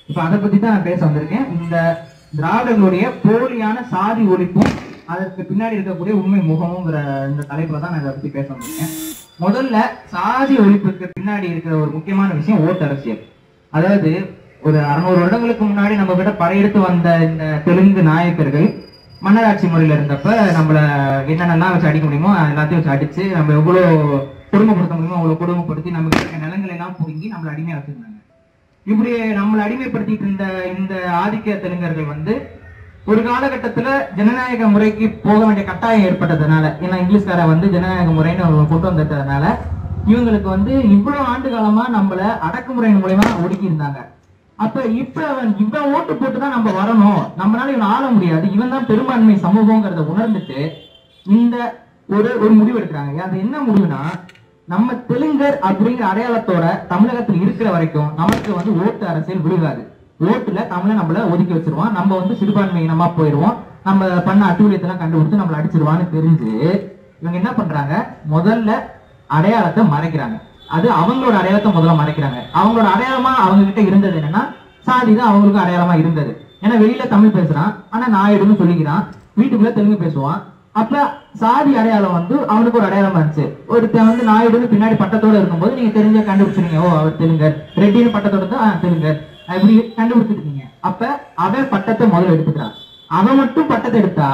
இப்ப அதை பத்தி தான் நான் பேச வந்திருக்கேன் இந்த திராவிடர்களுடைய போலியான சாதி ஒழிப்பும் அதற்கு பின்னாடி இருக்கக்கூடிய உண்மை முகமுங்கிற இந்த தலைப்புல தான் நான் இதை பத்தி பேச வந்திருக்கேன் முதல்ல சாதி ஒழிப்புக்கு பின்னாடி இருக்கிற ஒரு முக்கியமான விஷயம் ஓட்டு அரசியல் அதாவது ஒரு அறுநூறு வருடங்களுக்கு முன்னாடி நம்ம கிட்ட படையெடுத்து வந்த இந்த தெலுங்கு நாயக்கர்கள் மன்னராட்சி முறையில இருந்தப்ப நம்மள என்னென்னலாம் வச்சு அடிக்க முடியுமோ எல்லாத்தையும் வச்சு அடிச்சு நம்ம எவ்வளவு கொடுமைப்படுத்த முடியுமோ அவ்வளவு கொடுமைப்படுத்தி நமக்கு இருக்க நிலங்களை எல்லாம் புடுங்கி நம்மள அடிமையா வச்சிருந்தாங்க இப்படி நம்மளை அடிமைப்படுத்திட்டு இருந்த இந்த ஆதிக்க தெலுங்கர்கள் வந்து ஒரு காலகட்டத்துல ஜனநாயக முறைக்கு போக வேண்டிய கட்டாயம் ஏற்பட்டதுனால ஏன்னா இங்கிலீஷ்கார வந்து ஜனநாயக முறைன்னு ஒரு கொண்டு வந்ததுனால இவங்களுக்கு வந்து இவ்வளவு ஆண்டு காலமா நம்மள அடக்குமுறையின் மூலயமா ஒடுக்கி இருந்தாங்க அப்ப இப்ப அவன் இவன் ஓட்டு போட்டு தான் நம்ம வரணும் நம்மளால இவன் ஆள முடியாது இவன் தான் பெரும்பான்மை சமூகங்கிறத உணர்ந்துட்டு இந்த ஒரு ஒரு முடிவு எடுக்கிறாங்க அது என்ன முடிவுனா நம்ம தெலுங்கர் அப்படிங்கிற அடையாளத்தோட தமிழகத்தில் இருக்கிற வரைக்கும் நமக்கு வந்து ஓட்டு அரசியல் விழுகாது ஓட்டுல தமிழ நம்மள ஒதுக்கி வச்சிருவான் நம்ம வந்து சிறுபான்மை இனமா போயிடுவோம் நம்ம பண்ண அட்டூழியத்தெல்லாம் கண்டுபிடிச்சு நம்மள அடிச்சிருவான்னு தெரிஞ்சு இவங்க என்ன பண்றாங்க முதல்ல அடையாளத்தை மறைக்கிறாங்க அது அவங்களோட அடையாளத்தை முதல்ல மறைக்கிறாங்க அவங்களோட அடையாளமா அவங்க கிட்ட இருந்தது என்னன்னா சாதி தான் அவங்களுக்கு அடையாளமா இருந்தது ஏன்னா வெளியில தமிழ் பேசுறான் ஆனா நாயுடுன்னு சொல்லிக்கிறான் வீட்டுக்குள்ள தெலுங்கு பேசுவான் அப்ப சாதி அடையாளம் வந்து அவனுக்கு ஒரு அடையாளமா இருந்துச்சு ஒருத்தன் வந்து நாயுடுன்னு பின்னாடி பட்டத்தோட இருக்கும்போது நீங்க தெரிஞ்ச கண்டுபிடிச்சிருங்க ஓ அவர் தெலுங்கர் ரெட்டின்னு பட்டத்தோட தான் ஆ, தெலுங்கர் அப்படி கண்டுபிடிச்சிருக்கீங்க அப்ப அவன் பட்டத்தை முதல்ல எடுத்துக்கிறான் அவன் மட்டும் பட்டத்தை எடுத்தா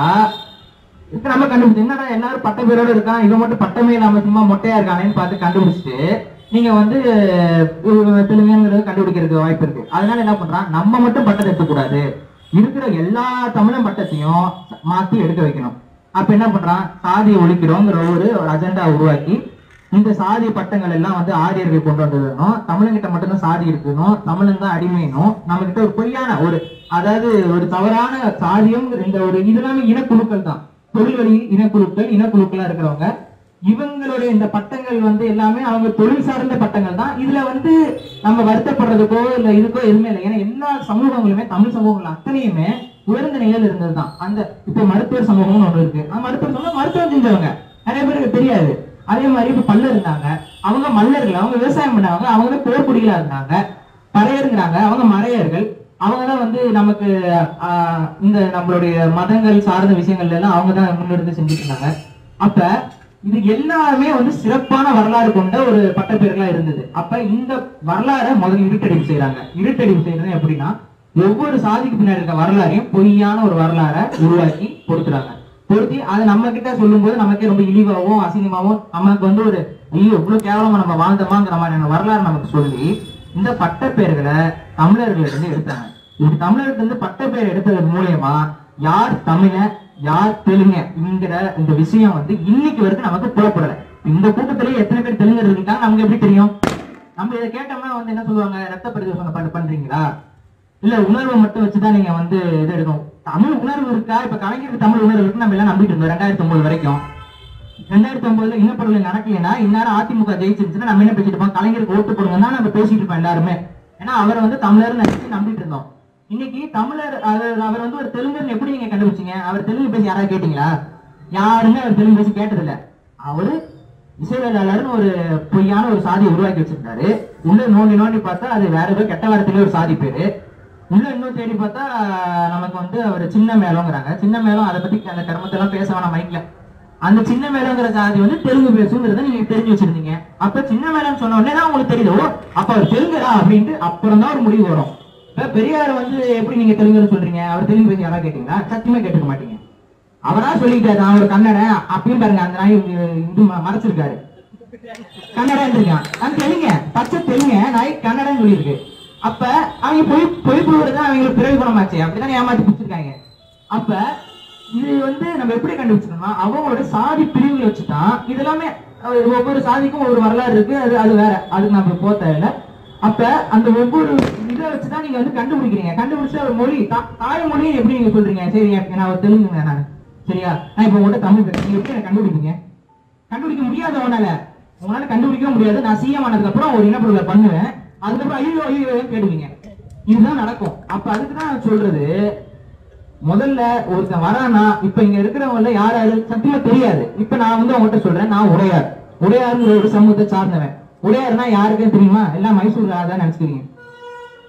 இப்ப நம்ம கண்டுபிடிச்சு என்னடா எல்லாரும் பட்ட பேரோட இருக்கான் இவன் மட்டும் பட்டமே இல்லாம சும்மா மொட்டையா இருக்கானேன்னு பார்த்து கண்டுபிடிச்சிட்டு நீங்க வந்து அஹ், தெலுங்குங்கிறது கண்டுபிடிக்கிறதுக்கு வாய்ப்பு இருக்கு அதனால என்ன பண்றான் நம்ம மட்டும் பட்டத்தை எடுக்கக்கூடாது இருக்கிற எல்லா தமிழன் பட்டத்தையும் மாத்தி எடுக்க வைக்கணும் அப்ப என்ன பண்றான் சாதியை ஒழிக்கிறோங்கிற ஒரு ஒரு அஜெண்டா உருவாக்கி இந்த சாதி பட்டங்கள் எல்லாம் வந்து ஆரியர்கள் கொண்டு வந்ததுனும் தமிழங்கிட்ட மட்டும்தான் சாதி இருக்கணும் தமிழன் தான் அடிமைனும் நம்ம கிட்ட ஒரு பொய்யான ஒரு அதாவது ஒரு தவறான சாதியம் இந்த ஒரு இது எல்லாமே இனக்குழுக்கள் தான் தொழில் வழி இனக்குழுக்கள் இனக்குழுக்களா இருக்கிறவங்க இவங்களுடைய இந்த பட்டங்கள் வந்து எல்லாமே அவங்க தொழில் சார்ந்த பட்டங்கள் தான் இதுல வந்து நம்ம வருத்தப்படுறதுக்கோ இல்ல இதுக்கோ எதுவுமே இல்லை ஏன்னா எல்லா சமூகங்களுமே தமிழ் சமூகங்கள் அத்தனையுமே உயர்ந்த நிலையில இருந்ததுதான் அந்த இப்ப மருத்துவர் சமூகம்னு ஒண்ணு இருக்கு அந்த மருத்துவர் சமூகம் மருத்துவம் செஞ்சவங்க நிறைய பேருக்கு தெரியாது அதே மாதிரி இப்ப பல்லர் இருந்தாங்க அவங்க மல்லர்கள் அவங்க விவசாயம் பண்ணவங்க அவங்க போர்க்குடிகளா இருந்தாங்க பறையருங்கிறாங்க அவங்க மறையர்கள் அவங்க தான் வந்து நமக்கு ஆஹ், இந்த நம்மளுடைய மதங்கள் சார்ந்த விஷயங்கள்ல எல்லாம் அவங்க தான் முன்னெடுத்து செஞ்சுட்டு இருந்தாங்க அப்ப இது எல்லாமே வந்து சிறப்பான வரலாறு கொண்ட ஒரு பட்டப்பேர்களா இருந்தது அப்ப இந்த வரலாறை முதல்ல இருட்டடிப்பு செய்றாங்க இருட்டடிப்பு செய்யறது எப்படின்னா ஒவ்வொரு சாதிக்கு பின்னாடி இருக்க வரலாறையும் பொய்யான ஒரு வரலாறை உருவாக்கி பொறுத்துறாங்க பொருத்தி அதை நம்ம கிட்ட சொல்லும்போது நமக்கே ரொம்ப இழிவாகவும் அசிங்கமாகவும் நமக்கு வந்து ஒரு ஐயோ இவ்வளவு கேவலமா நம்ம வாழ்ந்தோமாங்கிற மாதிரியான வரலாறு நமக்கு சொல்லி இந்த பட்டப்பேர்களை தமிழர்களிடம் எடுத்தாங்க இப்படி தமிழர்கள் இருந்து பட்டப்பேர் எடுத்ததன் மூலியமா யார் தமிழன் யார் தெலுங்க என்கிற இந்த விஷயம் வந்து இன்னைக்கு வரைக்கும் நமக்கு புலப்படல இந்த கூட்டத்திலேயே எத்தனை பேர் தெலுங்கர் இருக்காங்க நமக்கு எப்படி தெரியும் நம்ம இதை கேட்டோம்னா வந்து என்ன சொல்லுவாங்க ரத்த பரிசோதனை பண்ண- பண்றீங்களா இல்ல உணர்வை மட்டும் வச்சுதான் நீங்க வந்து இது எடுக்கணும் தமிழ் உணர்வு இருக்கா இப்ப கலைஞருக்கு தமிழ் உணர்வு இருக்கு நம்ம எல்லாம் நம்பிட்டு இருந்தோம் ரெண்டாயிரத்தி ஒன்பது வரைக்கும் ரெண்டாயிரத்தி ஒன்பதுல இனப்படுகொலை நடக்கலைன்னா இந்நேரம் அதிமுக ஜெயிச்சிருந்துச்சுன்னா நம்ம என்ன பேசிட்டு இருப்போம் கலைஞருக்கு ஓட்டு போடுங்கன்னா நம்ம பேசிட்டு இருப்போம் எல்லாருமே ஏன்னா அவரை வந்து தமிழர்னு நினைச்சு நம்பிட்டு இருந்தோம் இன்னைக்கு தமிழர் அவர் அவர் வந்து ஒரு தெலுங்குன்னு எப்படி நீங்க கண்டுபிடிச்சீங்க அவர் தெலுங்கு பேசி யாராவது கேட்டீங்களா யாருமே அவர் தெலுங்கு பேசி கேட்டதில்ல அவரு இசைவேளாளர்னு ஒரு பொய்யான ஒரு சாதியை உருவாக்கி வச்சிருந்தாரு உள்ள நோண்டி நோண்டி பார்த்தா அது வேற ஏதோ கெட்ட வாரத்திலே ஒரு சாதி பேரு உள்ள இன்னும் தேடி பார்த்தா நமக்கு வந்து அவர் சின்ன மேளங்கிறாங்க சின்ன மேளம் அதை பத்தி அந்த கர்மத்தை எல்லாம் பேச வேணாம் மைக்ல அந்த சின்ன மேளங்கிற ஜாதி வந்து தெலுங்கு பேசுங்கிறத நீங்க தெரிஞ்சு வச்சிருந்தீங்க அப்ப சின்ன மேளம் சொன்ன உடனே தான் உங்களுக்கு தெரியுது ஓ அப்ப அவர் தெலுங்குரா அப்படின்ட்டு அப்புறம் தான் ஒரு முடிவு வரும் இப்ப பெரியார் வந்து எப்படி நீங்க தெலுங்குன்னு சொல்றீங்க அவர் தெலுங்கு பேசி யாராவது கேட்டீங்களா சத்தியமா கேட்டுக்க மாட்டீங்க அவரா சொல்லிட்டாரு நான் ஒரு கன்னடன் அப்பயும் பாருங்க அந்த நாய் இது ம- மறைச்சிருக்காரு கன்னடம் இருக்கான் நான் தெலுங்க பச்சை தெலுங்க நாய் கன்னடம் சொல்லியிருக்கு அப்ப அவங்க பொய் பொய் புழுவுறது அவங்களுக்கு பிறகு குணமாச்சு அப்படிதான் ஏமாத்தி பிடிச்சிருக்காங்க அப்ப இது வந்து நம்ம எப்படி கண்டுபிடிச்சிக்கணும்னா அவங்களோட சாதி பிரிவுகளை வச்சுதான் இது எல்லாமே அஹ், ஒவ்வொரு சாதிக்கும் ஒவ்வொரு வரலாறு இருக்கு அது அது வேற அதுக்கு நம்ம போக தேவையில்ல அப்ப அந்த ஒவ்வொரு இதை வச்சுதான் நீங்க வந்து கண்டுபிடிக்கிறீங்க கண்டுபிடிச்ச ஒரு மொழி தா- தாய்மொழியை எப்படி நீங்க சொல்றீங்க சரி நான் ஒரு தெலுங்குங்க நான் சரியா நான் இப்ப உங்கள்கிட்ட தமிழ் பேசுறேன் நீங்க எப்படி எனக்கு கண்டுபிடிப்பீங்க கண்டுபிடிக்க முடியாது உன்னால உங்களால கண்டுபிடிக்க முடியாது நான் சிஎம் ஆனதுக்கு அப்புறம் ஒரு இனப்படுகொலை பண்ணுவேன் அதுக்கப்புறம் ஐயோ ஐயோ கேடுவீங்க இதுதான் நடக்கும் அப்ப அதுக்கு தான் நான் சொல்றது முதல்ல ஒருத்தன் வரானா இப்ப இங்க இருக்கிறவங்கள யாராரு சத்தியமா தெரியாது இப்ப நான் வந்து உங்ககிட்ட சொல்றேன் நான் உடையார் உடையாருங்கிற ஒரு சமூகத்தை சார்ந்தவன் உடையார்னா யாருக்கும் தெரியுமா எல்லாம் மைசூர் தான் நினைச்சுக்கிறீங்க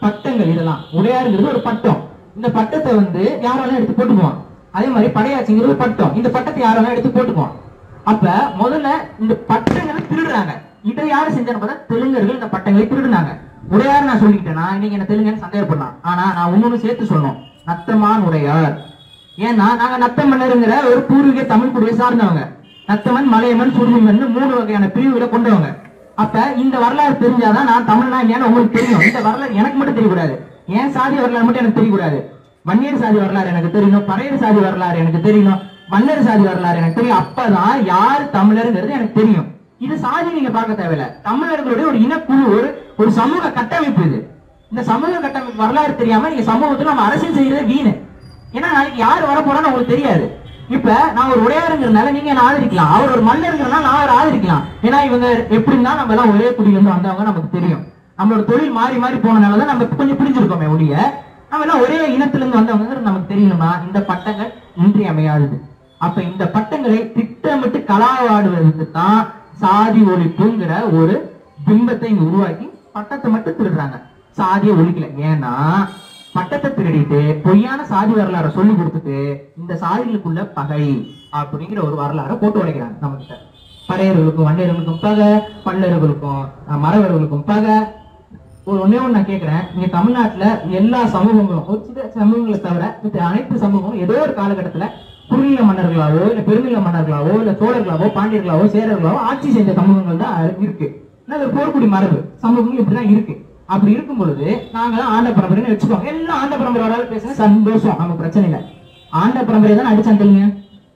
பட்டங்கள் இதெல்லாம் உடையாருங்கிறது ஒரு பட்டம் இந்த பட்டத்தை வந்து யாராலும் எடுத்து போட்டுக்குவான் அதே மாதிரி படையாச்சிங்கிறது ஒரு பட்டம் இந்த பட்டத்தை யாராலும் எடுத்து போட்டுக்குவான் அப்ப முதல்ல இந்த பட்டங்களை திருடுறாங்க இதை யாரு செஞ்சான்னு பார்த்தா தெலுங்கர்கள் இந்த பட்டங்களை திருடுனாங்க உடையார் நான் சொல்லிக்கிட்டேன்னா நீங்க என்ன தெலுங்குன்னு சந்தேகப்படலாம் ஆனா நான் ஒன்னொன்னு சேர்த்து சொன்னோம் நத்தமான் உடையார் ஏன்னா நாங்க நத்தம் மன்னருங்கிற ஒரு பூர்வீக தமிழ் குடியை சார்ந்தவங்க நத்தமன் மலையமன் சுருமன் மூணு வகையான பிரிவுகளை கொண்டவங்க அப்ப இந்த வரலாறு தெரிஞ்சாதான் நான் தமிழ்னா இல்லையான்னு உங்களுக்கு தெரியும் இந்த வரலாறு எனக்கு மட்டும் தெரியக்கூடாது ஏன் சாதி வரலாறு மட்டும் எனக்கு தெரியக்கூடாது வன்னியர் சாதி வரலாறு எனக்கு தெரியணும் பறையர் சாதி வரலாறு எனக்கு தெரியணும் மன்னர் சாதி வரலாறு எனக்கு தெரியும் அப்பதான் யார் தமிழருங்கிறது எனக்கு தெரியும் இது சாதி நீங்க பார்க்க தேவையில்ல தமிழர்களுடைய ஒரு இனக்குழு ஒரு ஒரு சமூக கட்டமைப்பு இது இந்த சமூக கட்டமைப்பு வரலாறு தெரியாம நீங்க சமூகத்துல நம்ம அரசியல் செய்யறது வீணு ஏன்னா நாளைக்கு யார் வர போறான்னு உங்களுக்கு தெரியாது இப்ப நான் ஒரு உடையாருங்கிறனால நீங்க என்ன ஆதரிக்கலாம் அவர் ஒரு மன்னருங்கிறனால நான் அவரை ஆதரிக்கலாம் ஏன்னா இவங்க எப்படின்னா நம்ம எல்லாம் ஒரே குடியில இருந்து வந்தவங்க நமக்கு தெரியும் நம்மளோட தொழில் மாறி மாறி போனனாலதான் நம்ம கொஞ்சம் பிரிஞ்சிருக்கோமே ஒழிய நம்ம எல்லாம் ஒரே இனத்துல இருந்து வந்தவங்க நமக்கு தெரியணும்னா இந்த பட்டங்கள் இன்றியமையாதது அப்ப இந்த பட்டங்களை திட்டமிட்டு களவாடுவதற்கு தான் சாதி ஒழிப்புங்கிற ஒரு பிம்பத்தை இங்க உருவாக்கி பட்டத்தை மட்டும் திருடுறாங்க சாதியை ஒழிக்கல ஏன்னா பட்டத்தை திருடிட்டு பொய்யான சாதி வரலாறை சொல்லி கொடுத்துட்டு இந்த சாதிகளுக்குள்ள பகை அப்படிங்கிற ஒரு வரலாறை போட்டு உடைக்கிறாங்க நம்ம கிட்ட பறையர்களுக்கும் வண்டையர்களுக்கும் பகை பல்லர்களுக்கும் அஹ், மறவர்களுக்கும் பகை ஒரு ஒண்ணே ஒண்ணு நான் கேக்குறேன் இங்க தமிழ்நாட்டுல எல்லா சமூகங்களும் ஒரு சில சமூகங்களை தவிர மத்த அனைத்து சமூகங்களும் ஏதோ ஒரு காலகட்டத்துல குறுநில மன்னர்களாவோ இல்ல பெருநில மன்னர்களாவோ இல்ல சோழர்களாவோ பாண்டியர்களாவோ சேரர்களாவோ ஆட்சி செஞ்ச சமூகங்கள் தான் இருக்கு ஏன்னா அது ஒரு போர்க்குடி மரபு சமூகங்கள் இப்படிதான் இருக்கு அப்படி இருக்கும் பொழுது நாங்க தான் ஆண்ட பரம்பரைன்னு வச்சுக்கோங்க எல்லாம் ஆண்ட பரம்பரையோட பேசுங்க சந்தோஷம் நமக்கு பிரச்சனை இல்லை ஆண்ட பரம்பரை தான் அடிச்சான் தெலுங்க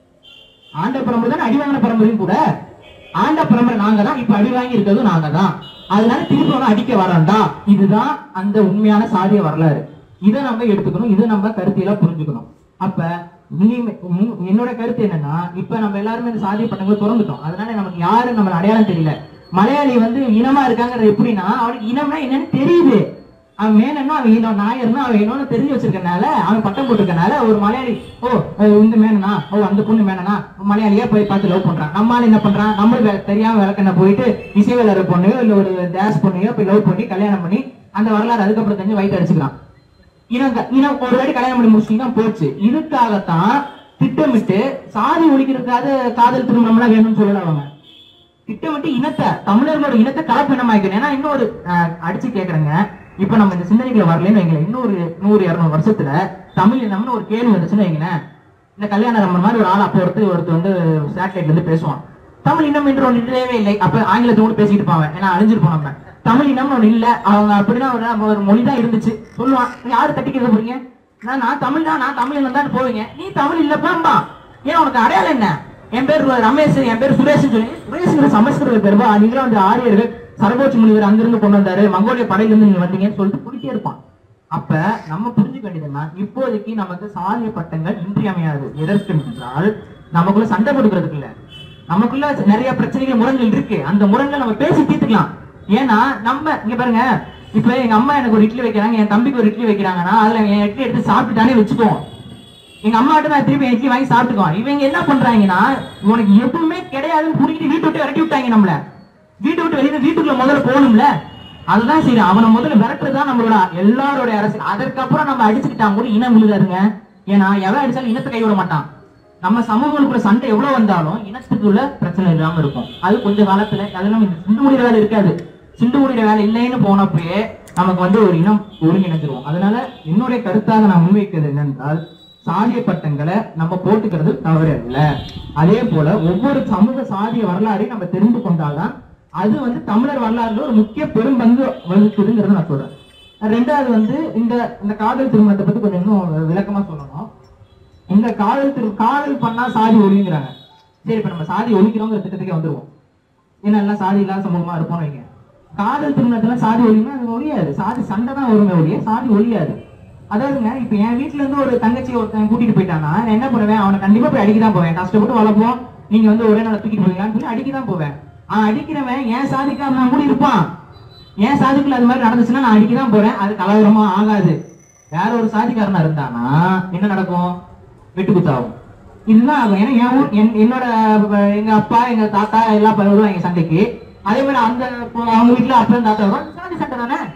ஆண்ட பரம்பரை தான் அடி வாங்கின பரம்பரையும் கூட ஆண்ட பரம்பரை நாங்க தான் இப்ப அடி வாங்கி இருக்கிறதும் நாங்க தான் அதனால திருப்பி ஒண்ணு அடிக்க வராண்டா இதுதான் அந்த உண்மையான சாதிய வரலாறு இதை நம்ம எடுத்துக்கணும் இதை நம்ம கருத்தியலா புரிஞ்சுக்கணும் அப்ப இனிமே உம் என்னோட கருத்து என்னன்னா இப்ப நம்ம எல்லாருமே இந்த சாதிய பட்டங்களை திறந்துட்டோம் அதனால நமக்கு யாரும் நம்ம அடையாளம் தெரியல மலையாளி வந்து இனமா இருக்காங்கிறது எப்படின்னா அவனுக்கு இனம்னா என்னன்னு தெரியுது அவன் மேனன்னா அவன் இனம் நாயர்னா அவன் இனம்னு தெரிஞ்சு வச்சிருக்கனால அவன் பட்டம் போட்டிருக்கனால ஒரு மலையாளி ஓ அஹ் இந்த மேனனா ஓ அந்த பொண்ணு மேனனா மலையாளியா போய் பார்த்து லவ் பண்றான் நம்மால என்ன பண்றான் நம்மளுக்கு வே- தெரியாம விளக்கண்ண போயிட்டு இசைவேலர் பொண்ணையோ இல்ல ஒரு டேஸ் பொண்ணையோ போய் லவ் பண்ணி கல்யாணம் பண்ணி அந்த வரலாறு அதுக்கப்புறம் தெரிஞ்சு வயிற்று அடிச்சுக்கலாம் இனம் க- இனம் ஒரு வாட்டி கல்யாணம் பண்ணி முடிச்சிட்டீங்கன்னா போச்சு இதுக்காகத்தான் திட்டமிட்டு சாதி ஒழிக்கிறதுக்காக காதல் திருமணம்லாம் வேணும்னு சொல்லல அவங்க திட்டமிட்டு இனத்தை தமிழர்களோட இனத்தை கலப்பினமாக்கணும் ஏன்னா இன்னொரு அஹ், அடிச்சு கேக்குறேங்க இப்ப நம்ம இந்த சிந்தனைகளை வரலன்னு வைங்களேன் இன்னொரு நூறு இருநூறு வருஷத்துல தமிழ் இனம்னு ஒரு கேள்வி வந்துச்சுன்னு வைங்களேன் இந்த கல்யாண ரம்மன் மாதிரி ஒரு ஆள் அப்போ ஒருத்தர் ஒருத்தர் வந்து சேட்டலைட்ல இருந்து பேசுவான் தமிழ் இனம் என்று ஒன்று இல்லவே இல்லை அப்ப ஆங்கிலத்தை கூட பேசிட்டு இருப்பாங்க ஏன்னா அழிஞ்சிருப்போம் நம்ம தமிழ் இனம்னு ஒண்ணு இல்ல அவங்க அப்படின்னா ஒரு நம்ம ஒரு மொழி தான் இருந்துச்சு சொல்லுவான் யாரு தட்டிக்கிறது போறீங்க நான் நான் தமிழ் தான் நான் தமிழ் இனம் தான் போவீங்க நீ தமிழ் இல்லப்பாம்பா ஏன் உனக்கு அடையாளம் என்ன என் பேர் ரமேஷ் என் பேர் சுரேஷ் சொல்லி சுரேஷ்ங்கிற சமஸ்கிருத பேருவா நீங்களும் வந்து ஆரியர்கள் சரபோச்சி முனிவர் அங்கிருந்து கொண்டு வந்தாரு மங்கோலிய படையில இருந்து நீங்க வந்தீங்கன்னு சொல்லிட்டு குடிக்கே இருப்பான் அப்ப நம்ம புரிஞ்சுக்க வேண்டியதுன்னா இப்போதைக்கு நமக்கு சாதிய பட்டங்கள் இன்றியமையாது எதற்கு என்றால் நமக்குள்ள சண்டை கொடுக்கறதுக்கு இல்ல நமக்குள்ள நிறைய பிரச்சனைகள் முரண்கள் இருக்கு அந்த முரண்களை நம்ம பேசி தீர்த்துக்கலாம் ஏன்னா நம்ம இங்க பாருங்க இப்ப எங்க அம்மா எனக்கு ஒரு இட்லி வைக்கிறாங்க என் தம்பிக்கு ஒரு இட்லி வைக்கிறாங்கன்னா அதுல என் இட்லி எடுத்து சாப்பிட்டுட்டானே வச்சுக்குவோம் எங்க அம்மாட்ட நான் திருப்பி என் இட்லி வாங்கி சாப்பிட்டுக்குவோம் இவங்க என்ன பண்றாங்கன்னா உனக்கு எதுவுமே கிடையாதுன்னு புடிக்கிட்டு வீட்டு விட்டு விரட்டி விட்டாங்க நம்மள வீட்டு விட்டு வெளியே வீட்டுக்குள்ள முதல்ல போகணும்ல அதுதான் சரி அவனை முதல்ல விரட்டுறதுதான் நம்மளோட எல்லாரோட அரசியல் அதற்கப்புறம் நம்ம அடிச்சுக்கிட்டா கூட இனம் விழுதாருங்க ஏன்னா எவன் அடிச்சாலும் இனத்தை கைவிட மாட்டான் நம்ம சமூகங்களுக்குள்ள சண்டை எவ்வளவு வந்தாலும் இனத்துக்குள்ள பிரச்சனை இல்லாம இருக்கும் அது கொஞ்ச காலத்துல அதெல்லாம் இந்த சிண்டு முடிகிற வேலை இருக்காது சிண்டு முடிகிற வேலை இல்லைன்னு போனப்பயே நமக்கு வந்து ஒரு இனம் ஒருங்கிணைஞ்சிருவோம் அதனால என்னுடைய கருத்தாக நான் முன்வைக்கிறது என்னென்றால் சாதிய பட்டங்களை நம்ம போட்டுக்கிறது தவறு அல்ல அதே போல ஒவ்வொரு சமூக சாதிய வரலாறையும் நம்ம தெரிந்து கொண்டால்தான் அது வந்து தமிழர் வரலாறுல ஒரு முக்கிய பெரும் பங்கு வகிக்குதுங்கிறத நான் சொல்றேன் ரெண்டாவது வந்து இந்த இந்த காதல் திருமணத்தை பத்தி கொஞ்சம் இன்னும் விளக்கமா சொல்லணும் இந்த காதல் திரு காதல் பண்ணா சாதி ஒழிங்கிறாங்க சரி இப்ப நம்ம சாதி ஒழிக்கிறோங்கிற திட்டத்துக்கே வந்துருவோம் ஏன்னா எல்லாம் சாதி இல்லாத சமூகமா இருப்போம் வைங்க காதல் திருமணத்துல சாதி ஒழினா அது ஒழியாது சாதி சண்டை தான் வருமே ஒழிய சாதி ஒழியாது அதாவதுங்க இப்ப என் வீட்டுல இருந்து ஒரு தங்கச்சி ஒருத்தன் கூட்டிட்டு போயிட்டானா நான் என்ன பண்ணுவேன் அவனை கண்டிப்பா போய் அடிக்க தான் போவேன் கஷ்டப்பட்டு வளர்ப்போம் நீங்க வந்து ஒரே நாள் தூக்கிட்டு போவீங்களான்னு சொல்லி அடிக்க தான் போவேன் ஆஹ் அடிக்கிறவன் என் சாதிக்காரன் கூட இருப்பான் என் சாதிக்குள்ள அது மாதிரி நடந்துச்சுன்னா நான் அடிக்க தான் போறேன் அது கலவரமா ஆகாது வேற ஒரு சாதிக்காரனா இருந்தானா என்ன நடக்கும் வெட்டு குத்தாகும் இதுதான் ஆகும் ஏன்னா என் ஊர் என்- என்னோட அஹ், எங்க அப்பா எங்க தாத்தா எல்லாம் வருவாங்க சண்டைக்கு அதே மாதிரி அந்த இப்போ அவங்க வீட்டுல அப்பா தாத்தா வரும் சாதி சண்டை தானே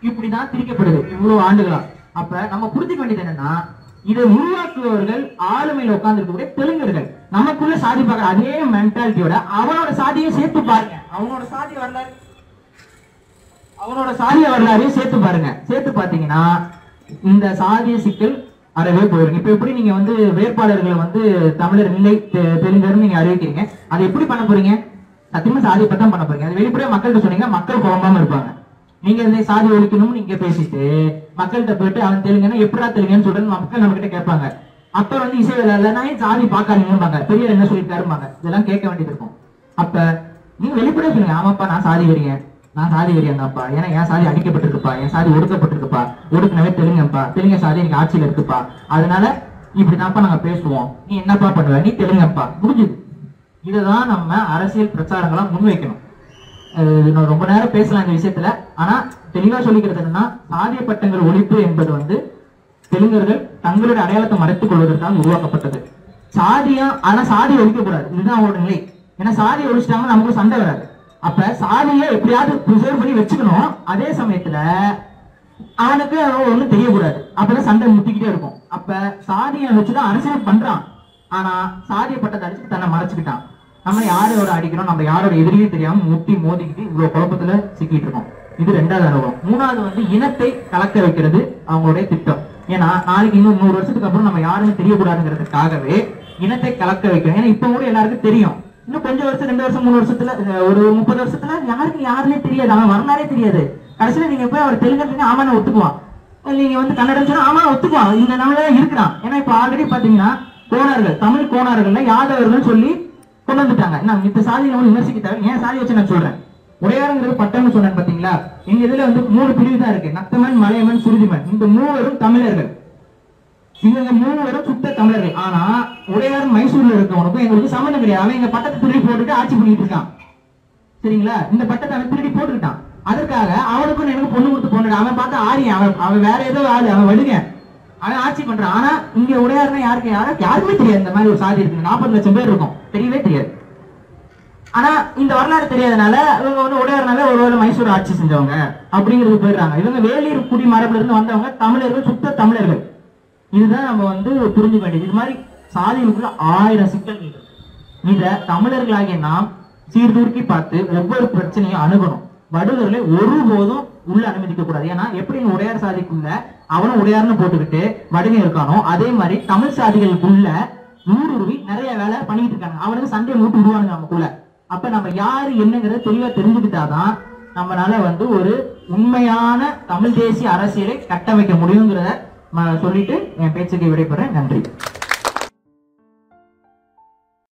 இப்படிதான் திரிக்கப்படுது இவ்வளவு ஆண்டுகளா அப்ப நம்ம புரிஞ்சுக்க வேண்டியது என்னன்னா இதை உருவாக்குபவர்கள் ஆளுமையில உட்கார்ந்து இருக்கக்கூடிய தெலுங்கர்கள் நமக்குள்ள சாதி பார்க்கிற அதே மென்டாலிட்டியோட அவனோட சாதியை சேர்த்து பாருங்க அவனோட சாதி வரலாறு அவனோட சாதிய வரலாறையும் சேர்த்து பாருங்க சேர்த்து பாத்தீங்கன்னா இந்த சாதிய சிக்கல் அறவே போயிருக்கு இப்ப எப்படி நீங்க வந்து வேட்பாளர்களை வந்து தமிழர் இல்லை தெ- தெலுங்கர்னு நீங்க அறிவிக்கிறீங்க அதை எப்படி பண்ண போறீங்க சத்தியமா சாதியை பத்தி தான் பண்ண போறீங்க அது வெளிப்படையா மக்கள்கிட்ட சொன்னீங்க மக்கள் குழம்பாம இருப்பாங்க நீங்க இந்த சாதி ஒழிக்கணும்னு நீங்க பேசிட்டு மக்கள்கிட்ட போயிட்டு அவன் தெலுங்குன்னா எப்படா தெலுங்குன்னு சொல்றேன்னு மக்கள் நம்ம கிட்ட கேட்பாங்க அப்ப வந்து இசை வேலை நான் ஏன் சாதி பார்க்காதீங்கம்பாங்க பெரியவர் என்ன சொல்லியிருக்காரும்பாங்க இதெல்லாம் கேட்க வேண்டியது இருக்கும் அப்ப நீங்க வெளிப்படையா சொல்லுங்க ஆமாப்பா நான் சாதி வரீங்க நான் சாதி வெறியாங்கப்பா ஏன்னா என் சாதி அடிக்கப்பட்டிருக்குப்பா என் சாதி ஒடுக்கப்பட்டிருக்குப்பா ஒடுக்குனவே தெலுங்கப்பா தெலுங்க சாதி எனக்கு ஆட்சியில இருக்குப்பா அதனால இப்படிதான்ப்பா நாங்க பேசுவோம் நீ என்னப்பா பண்ணுவ நீ தெலுங்கப்பா முடிஞ்சுது இதுதான் நம்ம அரசியல் பிரச்சாரங்களா முன்வைக்கணும் அஹ் இது நான் ரொம்ப நேரம் பேசலாம் இந்த விஷயத்துல ஆனா தெளிவா சொல்லிக்கிறது என்னன்னா சாதிய பட்டங்கள் ஒழிப்பு என்பது வந்து தெலுங்கர்கள் தங்களுடைய அடையாளத்தை மறைத்துக் கொள்வதற்காக உருவாக்கப்பட்டது சாதியா ஆனா சாதி ஒழிக்க கூடாது இதுதான் அவங்களோட நிலை ஏன்னா சாதி ஒழிச்சிட்டாங்கன்னா நமக்கு சண்டை வராது அப்ப சாதியை எப்படியாவது ப்ரிசர்வ் பண்ணி வச்சுக்கணும் அதே சமயத்துல அவனுக்கு ஒண்ணும் தெரியக்கூடாது அப்பதான் சண்டை முட்டிக்கிட்டே இருக்கும் அப்ப சாதியை வச்சுதான் அரசியல் பண்றான் ஆனா சாதிய பட்டத்தை அடிச்சு தன்னை மறைச்சுக்கிட்டான் நம்ம யாரோட அடிக்கிறோம் நம்ம யாரோட எதிரியும் தெரியாம முட்டி மோதிக்கிட்டு இவ்வளவு குழப்பத்துல சிக்கிட்டு இருக்கோம் இது ரெண்டாவது அனுபவம் மூணாவது வந்து இனத்தை கலக்க வைக்கிறது அவங்களுடைய திட்டம் ஏன்னா நாளைக்கு இன்னும் நூறு வருஷத்துக்கு அப்புறம் நம்ம யாருன்னு தெரியக்கூடாதுங்கிறதுக்காகவே இனத்தை கலக்க வைக்கணும் ஏன்னா இப்ப கூட எல்லாருக்கும் தெரியும் இன்னும் கொஞ்சம் வருஷம் ரெண்டு வருஷம் மூணு வருஷத்துல அஹ் ஒரு முப்பது வருஷத்துல யாருக்கு யாருன்னே தெரியாது அவன் வரலாறே தெரியாது கடைசியில நீங்க போய் அவர் தெலுங்கு ஆமான்னு ஒத்துக்குவான் நீங்க வந்து கன்னடம் சொன்னா ஆமா ஒத்துக்குவான் இந்த நம்மள இருக்கிறான் ஏன்னா இப்ப ஆல்ரெடி பாத்தீங்கன்னா கோணார்கள் தமிழ் கோணார்கள்ல யாதவர்கள் சொல்லி கொண்டு வந்துட்டாங்க நான் மித்த சாதியை நம்ம விமர்சிக்க தேவை ஏன் சாதி வச்சு நான் சொல்றேன் உடையாருங்கிறது பட்டம்னு சொன்னேன் பாத்தீங்களா எங்க இதுல வந்து மூணு பிரிவு தான் இருக்கு நத்தமன் மலையமன் சுருதிமன் இந்த மூவரும் தமிழர்கள் இவங்க மூவரும் சுத்த தமிழர்கள் ஆனா உடையார் மைசூர்ல இருக்கவனுக்கும் எங்களுக்கு சம்மந்தம் கிடையாது அவன் எங்க பட்டத்தை திருடி போட்டுட்டு ஆட்சி பண்ணிட்டு இருக்கான் சரிங்களா இந்த பட்டத்தை அவன் திருடி போட்டுக்கிட்டான் அதற்காக அவனுக்கும் எனக்கு பொண்ணு கொடுத்து பொண்ணு அவன் பார்த்து ஆரியன் அவன் அவன் வேற ஏதோ ஆளு அவன் வடுங்க அவன் ஆட்சி பண்றான் ஆனா இங்க உடையாருன்னா யாருக்கு யாரும் யாருமே தெரியாது இந்த மாதிரி ஒரு சாதி இருக்கு நாற்பது லட்சம் பேர் இருக்கும் தெரியவே தெரியாது ஆனா இந்த வரலாறு தெரியாதனால இவங்க வந்து உடையாருனால ஒருவேளை மைசூர் ஆட்சி செஞ்சவங்க அப்படிங்கிறது போயிடுறாங்க இவங்க வேலூர் குடி மரபுல இருந்து வந்தவங்க தமிழர்கள் சுத்த தமிழர்கள் இதுதான் நம்ம வந்து புரிஞ்சுக்க வேண்டியது இது மாதிரி சாதிகளுக்குள்ள ஆயிரம் சிக்கல்கள் இருக்கு இத தமிழர்களாகிய நாம் சீர்தூக்கி பார்த்து ஒவ்வொரு பிரச்சனையும் அணுகணும் வடுகர்களை ஒருபோதும் உள்ள அனுமதிக்க கூடாது ஏன்னா எப்படி நீ உடையார் சாதிக்குள்ள அவனும் உடையார்னு போட்டுக்கிட்டு வடுகை இருக்கானோ அதே மாதிரி தமிழ் சாதிகளுக்குள்ள ஊடுருவி நிறைய வேலை பண்ணிட்டு இருக்காங்க அவனுக்கு சண்டையை மூட்டு விடுவானுங்க நமக்குள்ள அப்ப நம்ம யாரு என்னங்கிறத தெளிவா தெரிஞ்சுக்கிட்டாதான் நம்மளால வந்து ஒரு உண்மையான தமிழ் தேசிய அரசியலை கட்டமைக்க முடியுங்கிறத ம- சொல்லிட்டு என் பேச்சுக்கு விடைபெறேன் நன்றி